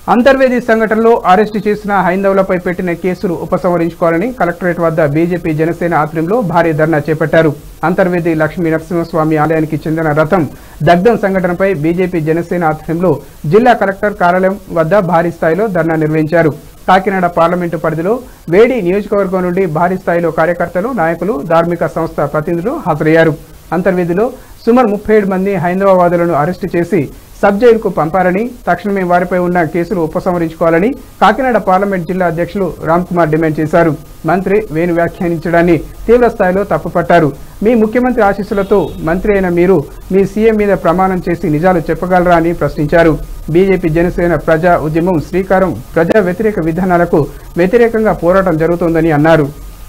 అంతర్వేది సంఘటనలో అరెస్టు చేసిన హైందవులపై పెట్టిన కేసులు ఉపసంహరించుకోవాలని కలెక్టరేట్ వద్ద బీజేపీ జనసేన ఆధ్వర్యంలో భారీ ధర్నా చేపట్టారు అంతర్వేది లక్ష్మీ నరసింహస్వామి ఆలయానికి చెందిన రథం దగ్ధం సంఘటనపై బీజేపీ జనసేన ఆధ్వర్యంలో జిల్లా కలెక్టర్ కార్యాలయం వద్ద భారీ స్థాయిలో ధర్నా నిర్వహించారు కాకినాడ పార్లమెంటు పరిధిలో వేడి నియోజకవర్గం నుండి భారీ స్థాయిలో కార్యకర్తలు నాయకులు ధార్మిక సంస్థ ప్రతినిధులు హాజరయ్యారు అంతర్వేదిలో సుమారు ముప్పై ఏడు మంది హైందవవాదులను అరెస్టు చేసి సబ్ జైలుకు పంపారని తక్షణమే వారిపై ఉన్న కేసులు ఉపసంహరించుకోవాలని కాకినాడ పార్లమెంట్ జిల్లా అధ్యక్షులు రామ్ కుమార్ డిమాండ్ చేశారు మంత్రి వేణు వ్యాఖ్యానించడాన్ని తీవ్ర స్థాయిలో తప్పుపట్టారు మీ ముఖ్యమంత్రి ఆశీస్సులతో మంత్రి అయిన మీరు మీ సీఎం మీద ప్రమాణం చేసి నిజాలు చెప్పగలరా అని ప్రశ్నించారు బీజేపీ జనసేన ప్రజా ఉద్యమం శ్రీకారం ప్రజా వ్యతిరేక విధానాలకు వ్యతిరేకంగా పోరాటం జరుగుతోందని అన్నారు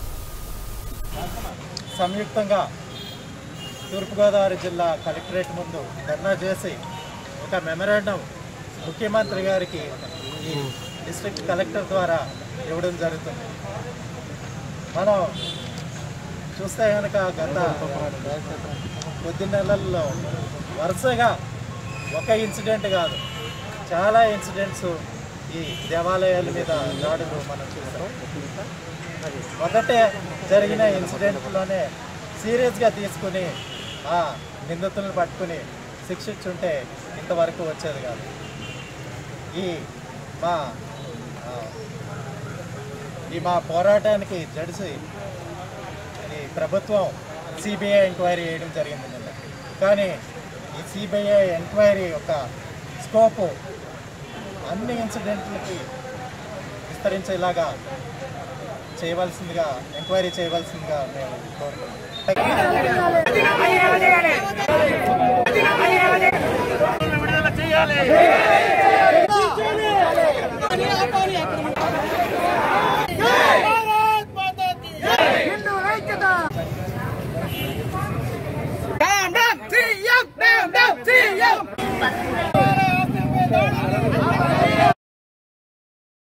సంయుక్తంగా తూర్పుగోదావరి జిల్లా కలెక్టరేట్ ముందు ధర్నా చేసి ఒక మెమరాండం ముఖ్యమంత్రి గారికి ఈ డిస్ట్రిక్ట్ కలెక్టర్ ద్వారా ఇవ్వడం జరుగుతుంది మనం చూస్తే కనుక గత కొద్ది నెలల్లో వరుసగా ఒక ఇన్సిడెంట్ కాదు చాలా ఇన్సిడెంట్స్ ఈ దేవాలయాల మీద దాడులు మనం చూసాం మొదటే జరిగిన ఇన్సిడెంట్లోనే సీరియస్గా తీసుకుని ఆ నిందితులను పట్టుకుని శిక్షించుంటే ఇంతవరకు వచ్చేది కాదు ఈ మా ఆ, ఈ మా పోరాటానికి జడిసి ఈ ప్రభుత్వం సిబిఐ ఎంక్వైరీ చేయడం జరిగింది నిన్న కానీ ఈ సిబిఐ ఎంక్వైరీ యొక్క స్కోపు అన్ని ఇన్సిడెంట్లకి విస్తరించేలాగా చేయవలసిందిగా ఎంక్వైరీ చేయవలసిందిగా మేము కోరుకుంటున్నాం Damn, damn, TM, damn, damn, TM.